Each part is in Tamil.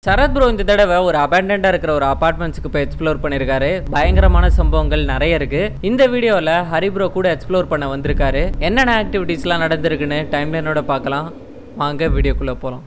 சரத் ப்ரோ இந்த தடவை ஒரு அபேண்டண்டா இருக்கிற ஒரு அபார்ட்மெண்ட்ஸ்க்கு போய் எக்ஸ்ப்ளோர் பண்ணிருக்காரு பயங்கரமான சம்பவங்கள் நிறைய இருக்கு இந்த வீடியோல ஹரி ப்ரோ கூட எக்ஸ்ப்ளோர் பண்ண வந்திருக்காரு என்னென்ன ஆக்டிவிட்டீஸ்லாம் நடந்திருக்குன்னு டைம்லைனோட பார்க்கலாம் வாங்க வீடியோக்குள்ள போலாம்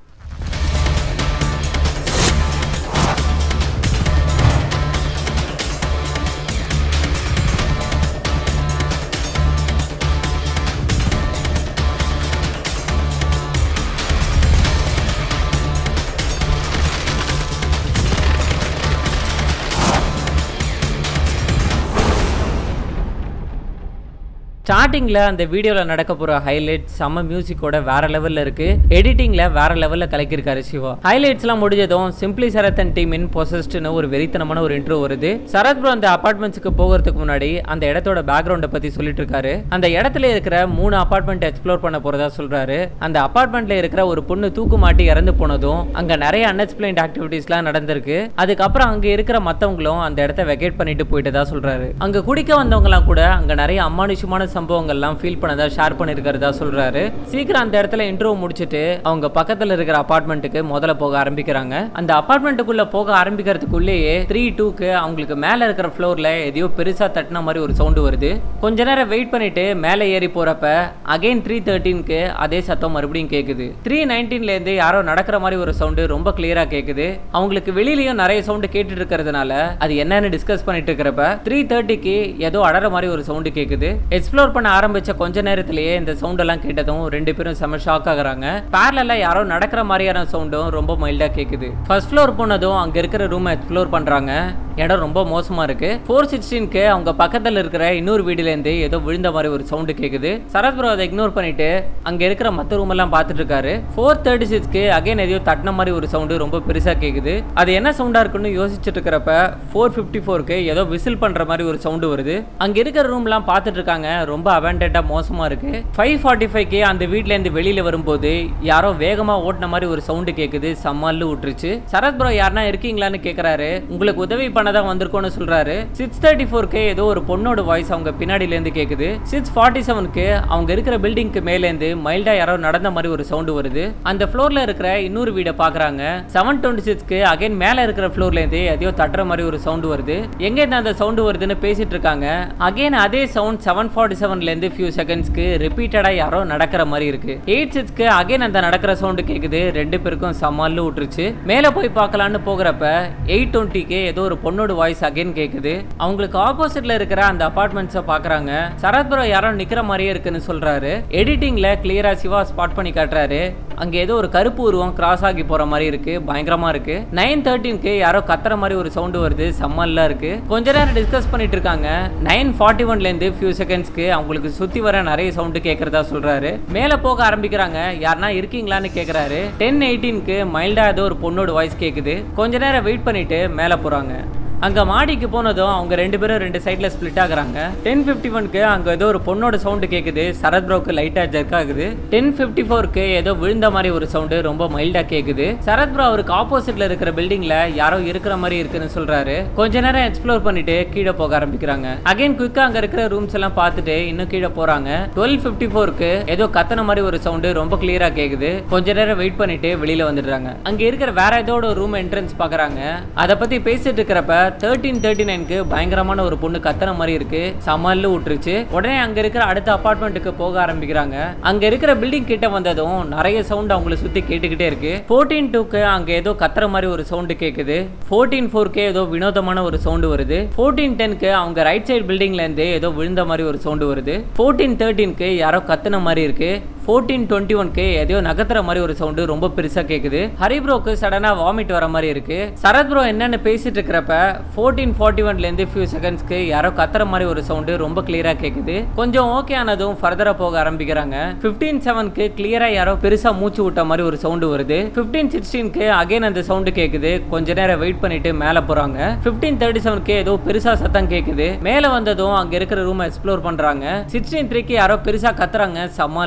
ஸ்டார்டிங்கில் அந்த வீடியோவில் நடக்க போகிற ஹைலைட் செம்ம மியூசிக்கோட வேற லெவலில் இருக்கு எடிட்டிங்கில் வேற லெவலில் கலக்கியிருக்காரு சிவா ஹைலைட்ஸ்லாம் முடிஞ்சதும் simply Sarath and team in பொசஸ்ட்னு ஒரு வெறித்தனமான ஒரு இன்ட்ரோ வருது சரத் ப்ரோ அந்த அபார்ட்மெண்ட்ஸுக்கு போகிறதுக்கு முன்னாடி அந்த இடத்தோட பேக்ரவுண்டை பற்றி சொல்லிட்டு இருக்காரு அந்த இடத்துல இருக்கிற மூணு அபார்ட்மெண்ட் எக்ஸ்ப்ளோர் பண்ண போகிறதா சொல்றாரு அந்த அபார்ட்மெண்ட்ல இருக்கிற ஒரு பொண்ணு தூக்கு மாட்டி இறந்து போனதும் அங்கே நிறைய அன்எக்ஸ்பிளைன்ட் ஆக்டிவிட்டீஸ்லாம் நடந்திருக்கு அதுக்கப்புறம் அங்கே இருக்கிற மற்றவங்களும் அந்த இடத்த வெக்கேட் பண்ணிட்டு போயிட்டதா சொல்றாரு அங்கே குடிக்க வந்தவங்கலாம் கூட அங்கே நிறைய அமானுஷமான சம்பவங்கள்லாம் ஃபீல் பண்ணதா ஷேர் பண்ணியிருக்கிறதா சொல்றாரு சீக்கிரம் அந்த இடத்துல இன்டர்வியூ முடிச்சுட்டு அவங்க பக்கத்துல இருக்கிற அபார்ட்மெண்ட்டுக்கு முதல்ல போக ஆரம்பிக்கிறாங்க அந்த அபார்ட்மெண்ட்டுக்குள்ள போக ஆரம்பிக்கிறதுக்குள்ளேயே த்ரீ டூக்கு அவங்களுக்கு மேல இருக்கிற ஃப்ளோர்ல எதையோ பெருசா தட்டின மாதிரி ஒரு சவுண்டு வருது கொஞ்ச நேரம் வெயிட் பண்ணிட்டு மேலே ஏறி போறப்ப அகைன் த்ரீ தேர்ட்டீனுக்கு அதே சத்தம் மறுபடியும் கேக்குது த்ரீ நைன்டீன்ல இருந்து யாரோ நடக்கிற மாதிரி ஒரு சவுண்டு ரொம்ப கிளியரா கேக்குது அவங்களுக்கு வெளியிலயும் நிறைய சவுண்டு கேட்டுட்டு இருக்கிறதுனால அது என்னன்னு டிஸ்கஸ் பண்ணிட்டு இருக்கிறப்ப த்ரீ தேர்ட்டிக்கு ஏதோ அடற மாதிரி ஒரு சவுண்டு கேக்குது எக்ஸ்ப்ளோர் பண்ண ஆரம்பிச்ச கொஞ்ச நேரத்திலேயே இந்த சவுண்ட் எல்லாம் கேட்டதும் ரெண்டு பேரும் செம ஷாக் ஆகுறாங்க பேரலா யாரோ நடக்கிற மாதிரியான சவுண்டும் ரொம்ப மைல்டா கேக்குது ஃபர்ஸ்ட் ஃப்ளோர் போனதும் அங்க இருக்கிற ரூமை எக்ஸ்ப்ளோர் பண்றாங்க இடம் ரொம்ப மோசமா இருக்கு ஃபோர் சிக்ஸ்டீன்க்கு அவங்க பக்கத்துல இருக்கிற இன்னொரு வீடுல இருந்து ஏதோ விழுந்த மாதிரி ஒரு சவுண்டு கேக்குது சரத் ப்ரோ அதை இக்னோர் பண்ணிட்டு அங்க இருக்கிற மத்த ரூம் எல்லாம் பார்த்துட்டு இருக்காரு ஃபோர் தேர்ட்டி சிக்ஸ்க்கு அகைன் எதையோ தட்டின மாதிரி ஒரு சவுண்டு ரொம்ப பெருசா கேக்குது அது என்ன சவுண்டா இருக்குன்னு யோசிச்சுட்டு இருக்கிறப்ப ஃபோர் ஃபிஃப்டி ஃபோருக்கு ஏதோ விசில் பண்ற மாதிரி ஒரு சவுண்டு வருது அங்க இருக்கிற ரூம்லாம் பார்த்துட்டு இருக்காங்க ரொம்ப அபேண்டடா மோசமா இருக்கு ஃபைவ் ஃபார்ட்டி ஃபைவ்க்கு அந்த வீட்ல இருந்து வெளியில வரும்போது யாரோ வேகமா ஓட்டின மாதிரி ஒரு சவுண்டு கேக்குது சம்மல்லு விட்டுருச்சு சரத் ப்ரோ யாருன்னா இருக்கீங்களான்னு கேக்குறாரு உங்களுக்கு உதவி பண்ணதான் வந்திருக்கோம்னு சொல்றாரு சிக்ஸ் தேர்ட்டி ஃபோருக்கு ஏதோ ஒரு பொண்ணோட வாய்ஸ் அவங்க பின்னாடில இருந்து கேக்குது சிக்ஸ் ஃபார்ட்டி செவனுக்கு அவங்க இருக்கிற பில்டிங்க்கு மேல இருந்து மைல்டா யாரோ நடந்த மாதிரி ஒரு சவுண்டு வருது அந்த ஃப்ளோர்ல இருக்கிற இன்னொரு வீடை பாக்குறாங்க செவன் டுவெண்ட்டி சிக்ஸ்க்கு அகைன் மேல இருக்கிற ஃப்ளோர்ல இருந்து எதையோ தட்டுற மாதிரி ஒரு சவுண்டு வருது எங்க இருந்து அந்த சவுண்டு வருதுன்னு பேசிட்டு இருக்காங்க அகைன் அதே சவுண்ட் செவன் ஃபார்ட்டி செவன்ல இருந்து ஃபியூ செகண்ட்ஸ்க்கு ரிப்பீட்டடா யாரோ நடக்கிற மாதிரி இருக்கு எயிட் சிக்ஸ்க்கு அகைன் அந்த நடக்கிற சவுண்டு கேக்குது ரெண்டு பேருக்கும் சமால்லு விட்டுருச்சு மேல போய் பார்க்கலான்னு போகிறப்ப எயிட் டுவெண்ட்டிக்கு ஏதோ ஒரு பொண்ணோட வாய்ஸ் அகைன் கேக்குது அவங்களுக்கு ஆப்போசிட்ல இருக்கிற அந்த அபார்ட்மெண்ட்ஸை பாக்குறாங்க சரத் ப்ரோ யாரோ நிக்கிற மாதிரியே இருக்குன்னு சொல்றாரு எடிட்டிங்ல கிளியரா சிவா ஸ்பாட் பண்ணி காட்டுறாரு அங்க ஏதோ ஒரு கருப்பு உருவம் கிராஸ் ஆகி போற மாதிரி இருக்கு பயங்கரமா இருக்கு நைன் தேர்ட்டீன்க்கு யாரோ கத்துற மாதிரி ஒரு சவுண்டு வருது செம்மல்ல இருக்கு கொஞ்ச நேரம் டிஸ்கஸ் பண்ணிட்டு இருக்காங்க நைன் ஃபார்ட்டி ஒன்ல இருந்து ஃபியூ செகண்ட்ஸ்க்கு அவங்களுக்கு சுத்தி வர நிறைய சவுண்டு கேட்கறதா சொல்றாரு மேல போக ஆரம்பிக்கிறாங்க யாருன்னா இருக்கீங்களான்னு கேக்குறாரு டென் எயிட்டீனுக்கு மைல்டா ஏதோ ஒரு பொண்ணோட வாய்ஸ் கேக்குது கொஞ்ச நேரம் வெயிட் பண்ணிட்டு மேல போறாங்க அங்க மாடிக்கு போனதும் அவங்க ரெண்டு பேரும் ரெண்டு சைட்ல ஸ்பிளிட் ஆகுறாங்க டென் பிப்டி ஒன்க்கு அங்க ஏதோ ஒரு பொண்ணோட சவுண்டு கேக்குது சரத் ப்ரோக்கு லைட்டா ஜெர்க் ஆகுது டென் பிப்டி ஃபோருக்கு ஏதோ விழுந்த மாதிரி ஒரு சவுண்டு ரொம்ப மைல்டா கேக்குது சரத் ப்ரோ அவருக்கு ஆப்போசிட்ல இருக்கிற பில்டிங்ல யாரோ இருக்கிற மாதிரி இருக்குன்னு சொல்றாரு கொஞ்ச நேரம் எக்ஸ்ப்ளோர் பண்ணிட்டு கீழே போக ஆரம்பிக்கிறாங்க அகைன் குயிக்கா அங்க இருக்கிற ரூம்ஸ் எல்லாம் பார்த்துட்டு இன்னும் கீழே போறாங்க டுவெல் பிப்டி ஃபோருக்கு ஏதோ கத்தன மாதிரி ஒரு சவுண்டு ரொம்ப கிளியரா கேக்குது கொஞ்ச நேரம் வெயிட் பண்ணிட்டு வெளியில வந்துடுறாங்க அங்க இருக்கிற வேற ஏதோ ஒரு ரூம் என்ட்ரன்ஸ் பாக்குறாங்க அதை பத்தி பேசிட்டு இருக்கிறப்ப தேர்ட்டீன் தேர்ட்டி நைனுக்கு பயங்கரமான ஒரு பொண்ணு கத்தன மாதிரி இருக்கு சமல்ல விட்டுருச்சு உடனே அங்க இருக்கிற அடுத்த அபார்ட்மெண்ட்டுக்கு போக ஆரம்பிக்கிறாங்க அங்க இருக்கிற பில்டிங் கிட்ட வந்ததும் நிறைய சவுண்ட் அவங்கள சுத்தி கேட்டுக்கிட்டே இருக்கு ஃபோர்டீன் டூக்கு அங்க ஏதோ கத்துற மாதிரி ஒரு சவுண்டு கேக்குது ஃபோர்டீன் ஃபோர்க்கு ஏதோ வினோதமான ஒரு சவுண்டு வருது ஃபோர்டீன் டென்க்கு அவங்க ரைட் சைடு பில்டிங்ல இருந்து ஏதோ விழுந்த மாதிரி ஒரு சவுண்டு வருது ஃபோர்டீன் தேர்ட்டீனுக்கு யாரோ கத்துன மாதிரி இருக்கு ஃபோர்டீன் டுவெண்ட்டி ஒன்க்கு எதையோ நகர்த்துற மாதிரி ஒரு சவுண்டு ரொம்ப பெருசா கேக்குது ஹரி ப்ரோக்கு சடனா வாமிட் வர மாதிரி இருக்கு சரத் ப்ரோ என்னன்னு பேசிட்டு இருக்கிறப்ப ஃபோர்டீன் ஃபார்ட்டி ஒன்ல இருந்து ஃபியூ செகண்ட்ஸ்க்கு யாரோ கத்துற மாதிரி ஒரு சவுண்டு ரொம்ப கிளியரா கேக்குது கொஞ்சம் ஓகே ஆனதும் ஃபர்தரா போக ஆரம்பிக்கிறாங்க ஃபிஃப்டீன் செவனுக்கு கிளியரா யாரோ பெருசா மூச்சு விட்ட மாதிரி ஒரு சவுண்டு வருது ஃபிஃப்டீன் சிக்ஸ்டீனுக்கு அகைன் அந்த சவுண்டு கேக்குது கொஞ்ச நேரம் வெயிட் பண்ணிட்டு மேல போறாங்க ஃபிஃப்டீன் தேர்ட்டி செவனுக்கு ஏதோ பெருசா சத்தம் கேக்குது மேல வந்ததும் அங்க இருக்கிற ரூம் எக்ஸ்ப்ளோர் பண்றாங்க சிக்ஸ்டீன் த்ரீக்கு யாரோ பெருசா கத்துறாங்க சமால்லாம் இருக்கு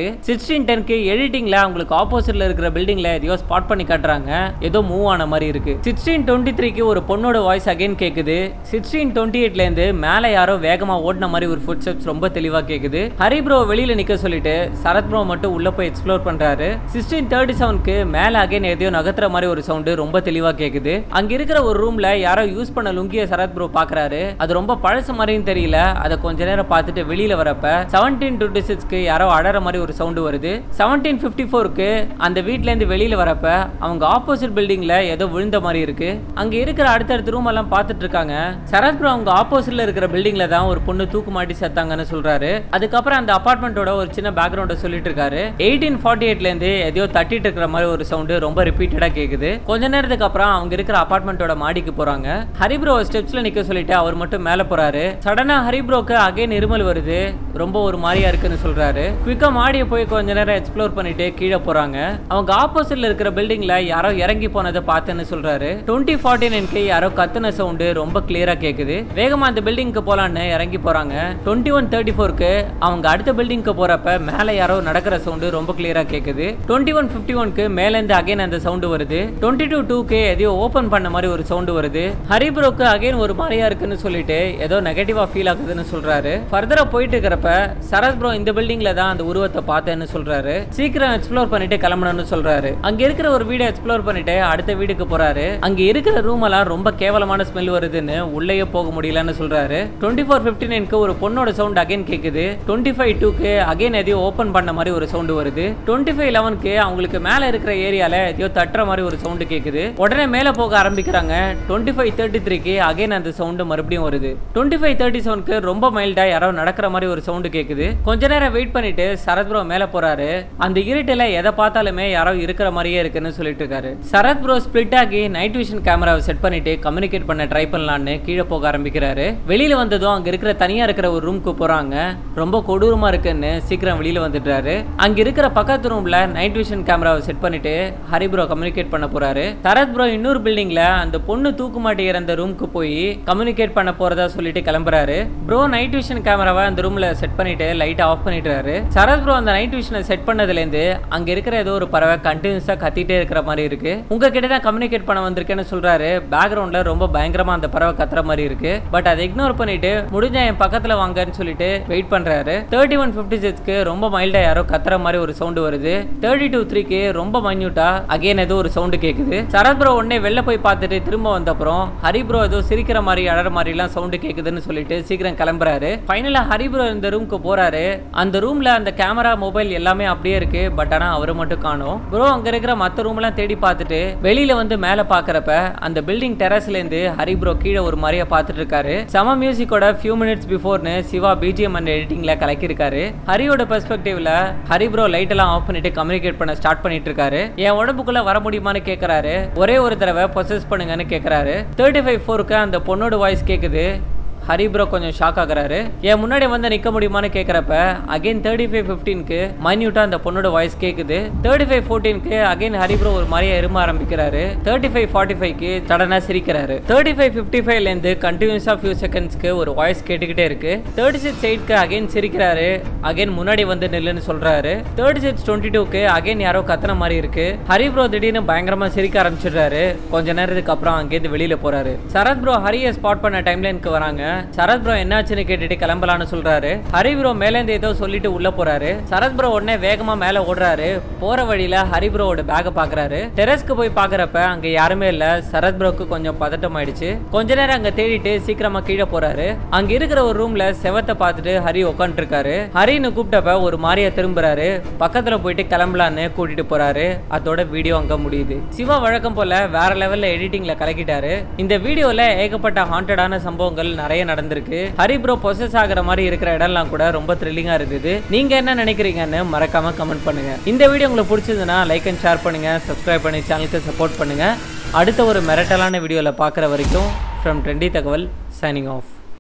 சிக்ஸ்டீன் டென்க்கு எடிட்டிங்ல அவங்களுக்கு ஆப்போசிட்ல இருக்கிற பில்டிங்ல எதையோ ஸ்பாட் பண்ணி காட்டுறாங்க ஏதோ மூவ் ஆன மாதிரி இருக்கு சிக்ஸ்டீன் டுவெண்ட்டி த்ரீக்கு ஒரு பொண்ணோட வாய்ஸ் அகைன் கேக்குது சிக்ஸ்டீன் டுவெண்ட்டி எயிட்ல இருந்து மேல யாரோ வேகமா ஓடின மாதிரி ஒரு ஃபுட் ஸ்டெப்ஸ் ரொம்ப தெளிவா கேக்குது ஹரி ப்ரோ வெளியில நிக்க சொல்லிட்டு சரத் ப்ரோ மட்டும் உள்ள போய் எக்ஸ்ப்ளோர் பண்றாரு சிக்ஸ்டீன் தேர்ட்டி செவனுக்கு மேல அகைன் எதையோ நகர்த்துற மாதிரி ஒரு சவுண்டு ரொம்ப தெளிவா கேக்குது அங்க இருக்கிற ஒரு ரூம்ல யாரோ யூஸ் பண்ண லுங்கிய சரத் ப்ரோ பாக்குறாரு அது ரொம்ப பழசு மாதிரியும் தெரியல அதை கொஞ்ச நேரம் பார்த்துட்டு வெளியில வரப்ப செவன்டீன் டுவெண்ட்டி சிக்ஸ்க்கு யாரோ அடற மாதிரி ஒரு சவுண்டு வருது செவன்டீன் ஃபிஃப்டி ஃபோருக்கு அந்த வீட்ல இருந்து வெளியில வரப்ப அவங்க ஆப்போசிட் பில்டிங்ல ஏதோ விழுந்த மாதிரி இருக்கு அங்க இருக்கிற அடுத்தடுத்த ரூம் எல்லாம் பார்த்துட்டு இருக்காங்க சரத் ப்ரோ அவங்க ஆப்போசிட்ல இருக்கிற பில்டிங்ல தான் ஒரு பொண்ணு தூக்கு மாட்டி செத்தாங்கன்னு சொல்றாரு அதுக்கப்புறம் அந்த அபார்ட்மெண்ட்டோட ஒரு சின்ன பேக்ரவுண்ட சொல்லிட்டு இருக்காரு எயிட்டீன் ஃபார்ட்டி எயிட்ல இருந்து எதையோ தட்டிட்டு இருக்கிற மாதிரி ஒரு சவுண்டு ரொம்ப ரிப்பீட்டடா கேக்குது கொஞ்ச நேரத்துக்கு அப்புறம் அவங்க இருக்கிற அபார்ட்மெண்ட்டோட மாடிக்கு போறாங்க ஹரிப்ரோ ஸ்டெப்ஸ்ல நிக்க சொல்லிட்டு அவர் மட்டும் மேல போறாரு சடனா ஹரிப்ரோக்கு அகைன் இருமல் வருது ரொம்ப ஒரு மாதிரியா இருக்குன்னு சொல்றாரு குவிக்கா மாடியை போய் கொஞ்ச நேரம் எக்ஸ்ப்ளோர் பண்ணிட்டு கீழே போறாங்க அவங்க ஆப்போசிட்ல இருக்கிற பில்டிங்ல யாரோ இறங்கி போனதை பார்த்தேன்னு சொல்றாரு டுவெண்ட்டி ஃபார்ட்டி நைன்க்கு யாரோ கத்துன சவுண்டு ரொம்ப கிளியரா கேக்குது வேகமா அந்த பில்டிங்க்கு போலான்னு இறங்கி போறாங்க டுவெண்ட்டி ஒன் தேர்ட்டி ஃபோருக்கு அவங்க அடுத்த பில்டிங்க்கு போறப்ப மேல யாரோ நடக்கிற சவுண்டு ரொம்ப கிளியரா கேக்குது டுவெண்ட்டி ஒன் ஃபிஃப்டி ஒன்க்கு மேல இருந்து அகைன் அந்த சவுண்டு வருது டுவெண்ட்டி டூ டூக்கு எதையோ ஓபன் பண்ண மாதிரி ஒரு சவுண்டு வருது ஹரிப்ரோக்கு அகைன் ஒரு மாதிரியா இருக்குன்னு சொல்லிட்டு ஏதோ நெகட்டிவா ஃபீல் ஆகுதுன்னு சொல்றாரு ஃபர்தரா போயிட்டு இருக்கிறப்ப சரத் ப்ரோ இந்த பில்டிங்ல தான் அந்த உருவத்தை பார்த்தேன்னு சொல்றாரு சீக்கிரம் எக்ஸ்ப்ளோர் பண்ணிட்டு கிளம்பணும்னு சொல்றாரு அங்க இருக்கிற ஒரு வீடை எக்ஸ்ப்ளோர் பண்ணிட்டு அடுத்த வீட்டுக்கு போறாரு அங்க இருக்கிற ரூம் எல்லாம் ரொம்ப கேவலமான ஸ்மெல் வருதுன்னு உள்ளேயே போக முடியலன்னு சொல்றாரு டுவெண்ட்டி ஃபோர் ஃபிஃப்டி நைன்க்கு ஒரு பொண்ணோட சவுண்ட் அகைன் கேக்குது டுவெண்ட்டி ஃபைவ் டூக்கு அகைன் எதையோ ஓப்பன் பண்ண மாதிரி ஒரு சவுண்ட் வருது டுவெண்ட்டி ஃபைவ் லெவனுக்கு அவங்களுக்கு மேல இருக்கிற ஏரியால எதையோ தட்டுற மாதிரி ஒரு சவுண்ட் கேக்குது உடனே மேல போக ஆரம்பிக்கிறாங்க டுவெண்ட்டி ஃபைவ் தேர்ட்டி த்ரீக்கு அகைன் அந்த சவுண்டு மறுபடியும் வருது டுவெண்ட்டி ஃபைவ் தேர்ட்டி செவனுக்கு ரொம்ப மைல்டா யாரோ நடக்கிற மாதிரி ஒரு சவுண்டு கேக்குது கொஞ்ச நேரம் வெயிட் பண்ணிட்டு சரத் ப்ரோ மேல போறாரு அந்த இருட்டுல எதை பார்த்தாலுமே யாரோ இருக்கிற மாதிரியே இருக்குன்னு சொல்லிட்டு இருக்காரு சரத் ப்ரோ ஸ்பிளிட் ஆகி நைட் விஷன் கேமராவை செட் பண்ணிட்டு கம்யூனிகேட் பண்ண ட்ரை பண்ணலான்னு கீழே போக ஆரம்பிக்கிறாரு வெளியில வந்ததும் அங்க இருக்கிற தனியா இருக்கிற ஒரு ரூம்க்கு போறாங்க ரொம்ப கொடூரமா இருக்குன்னு சீக்கிரம் வெளியில வந்துட்டாரு அங்க இருக்கிற பக்கத்து ரூம்ல நைட் விஷன் கேமராவை செட் பண்ணிட்டு ஹரி ப்ரோ கம்யூனிகேட் பண்ண போறாரு சரத் ப்ரோ இன்னொரு பில்டிங்ல அந்த பொண்ணு தூக்கு மாட்டி இறந்த ரூம்க்கு போய் கம்யூனிகேட் பண்ண போறதா சொல்லிட்டு கிளம்புறாரு ப்ரோ நைட் விஷன் கேமராவை அந்த ரூம்ல செட் பண்ணிட்டு லைட் ஆஃப் பண்ணிட்டாரு சரத் ப்ரோ அந்த நைட் விஷனை செட் பண்ணதுல இருந்து அங்க இருக்கிற ஏதோ ஒரு பறவை கண்டினியூஸா கத்திட்டே இருக்கிற மாதிரி இருக்கு உங்ககிட்ட தான் கம்யூனிகேட் பண்ண வந்திருக்கேன்னு சொல்றாரு பேக்ரவுண்ட்ல ரொம்ப பயங்கரமா அந்த பறவை கத்துற மாதிரி இருக்கு பட் அதை இக்னோர் பண்ணிட்டு முடிஞ்ச என் பக்கத்துல வாங்கன்னு சொல்லிட்டு வெயிட் பண்றாரு தேர்ட்டி ஒன் பிப்டி சிக்ஸ்க்கு ரொம்ப மைல்டா யாரோ கத்துற மாதிரி ஒரு சவுண்டு வருது தேர்ட்டி டூ த்ரீக்கு ரொம்ப மைன்யூட்டா அகைன் ஏதோ ஒரு சவுண்டு கேக்குது சரத் ப்ரோ உடனே வெளில போய் பார்த்துட்டு திரும்ப வந்த அப்புறம் ஹரி ப்ரோ ஏதோ சிரிக்கிற மாதிரி அழற மாதிரி எல்லாம் சவுண்டு கேக்குதுன்னு சொல்லிட்டு சீக்கிரம் கிளம்புறாரு ஃபைனலா ஹரி ப்ரோ இந்த ரூம்க்கு போறாரு அந்த ரூம்ல அந்த கேமரா மொபைல் எல்லாமே அப்படியே இருக்கு பட் ஆனா அவரை மட்டும் காணும் ப்ரோ அங்க இருக்கிற மத்த ரூம் எல்லாம் தேடி பார்த்துட்டு வெளியில வந்து மேல பாக்குறப்ப அந்த பில்டிங் டெரஸ்ல இருந்து ஹரி ப்ரோ கீழே ஒரு மாதிரியா பார்த்துட்டு இருக்காரு சம மியூசிக்கோட ஃபியூ மினிட்ஸ் பிஃபோர்னு சிவா பிஜிஎம் அண்ட் எடிட்டிங்ல கலக்கியிருக்காரு ஹரியோட பெர்ஸ்பெக்டிவ்ல ஹரி ப்ரோ லைட் எல்லாம் ஆஃப் பண்ணிட்டு கம்யூனிகேட் பண்ண ஸ்டார்ட் பண்ணிட்டு இருக்காரு என் உடம்புக்குள்ள வர முடியுமான்னு கேக்குறாரு ஒரே ஒரு தடவை பொசஸ் பண்ணுங்கன்னு கேக்குறாரு தேர்ட்டி ஃபைவ் ஃபோருக்கு அந்த பொண்ணோட வாய்ஸ் கேக்குது ஹரி ப்ரோ கொஞ்சம் ஷாக் ஆகுறாரு என் முன்னாடி வந்து நிக்க முடியுமான்னு கேக்குறப்ப அகைன் தேர்ட்டி ஃபைவ் ஃபிஃப்டீனுக்கு மைன்யூட்டா அந்த பொண்ணோட வாய்ஸ் கேக்குது தேர்ட்டி ஃபைவ் ஃபோர்டீனுக்கு அகைன் ஹரி ப்ரோ ஒரு மாதிரியா எரும ஆரம்பிக்கிறாரு தேர்ட்டி ஃபைவ் ஃபார்ட்டி ஃபைவ்க்கு சடனா சிரிக்கிறாரு தேர்ட்டி ஃபைவ் ஃபிஃப்டி ஃபைவ்ல இருந்து கண்டினியூஸா ஃபியூ செகண்ட்ஸ்க்கு ஒரு வாய்ஸ் கேட்டுக்கிட்டே இருக்கு தேர்ட்டி சிக்ஸ் எயிட்க்கு அகைன் சிரிக்கிறாரு அகைன் முன்னாடி வந்து நில்லுன்னு சொல்றாரு தேர்ட்டி சிக்ஸ் டுவெண்ட்டி டூக்கு அகைன் யாரோ கத்துன மாதிரி இருக்கு ஹரி ப்ரோ திடீர்னு பயங்கரமா சிரிக்க ஆரம்பிச்சிடுறாரு கொஞ்ச நேரத்துக்கு அப்புறம் அங்கேருந்து வெளியில போறாரு சரத் ப்ரோ ஹரியை ஸ்பாட் பண்ண டைம்லைனுக்கு வராங்க சரத் ப்ரோ என்னாச்சுன்னு கேட்டுட்டு கிளம்பலான்னு சொல்றாரு ஹரி ப்ரோ மேலேருந்து ஏதோ சொல்லிட்டு உள்ள போறாரு சரத் ப்ரோ உடனே வேகமா மேல ஓடுறாரு போற வழியில ஹரி ப்ரோவோட பேக பாக்குறாரு டெரஸ்க்கு போய் பாக்குறப்ப அங்க யாருமே இல்ல சரத் ப்ரோக்கு கொஞ்சம் பதட்டம் ஆயிடுச்சு கொஞ்ச நேரம் அங்க தேடிட்டு சீக்கிரமா கீழே போறாரு அங்க இருக்கிற ஒரு ரூம்ல செவத்தை பார்த்துட்டு ஹரி உட்காந்துட்டு இருக்காரு ஹரின்னு கூப்பிட்டப்ப ஒரு மாதிரியா திரும்புறாரு பக்கத்துல போயிட்டு கிளம்பலான்னு கூட்டிட்டு போறாரு அதோட வீடியோ அங்க முடியுது சிவா வழக்கம் போல வேற லெவல்ல எடிட்டிங்ல கலக்கிட்டாரு இந்த வீடியோல ஏகப்பட்ட ஹாண்டடான சம்பவங்கள் நிறைய நடந்திருக்கு ஹரி ப்ரோ பொசஸ் ஆகுற மாதிரி இருக்கிற இடம்லாம் கூட ரொம்ப த்ரில்லிங்கா இருந்தது நீங்க என்ன நினைக்கிறீங்கன்னு மறக்காம கமெண்ட் பண்ணுங்க இந்த வீடியோ உங்களுக்கு பிடிச்சதுன்னா லைக் அண்ட் ஷேர் பண்ணுங்க சப்ஸ்கிரைப் பண்ணி சேனலுக்கு சப்போர்ட் பண்ணுங்க அடுத்த ஒரு மிரட்டலான வீடியோல பார்க்குற வரைக்கும் ஃப்ரம் ட்ரெண்டி தகவல் சைனிங் ஆஃப்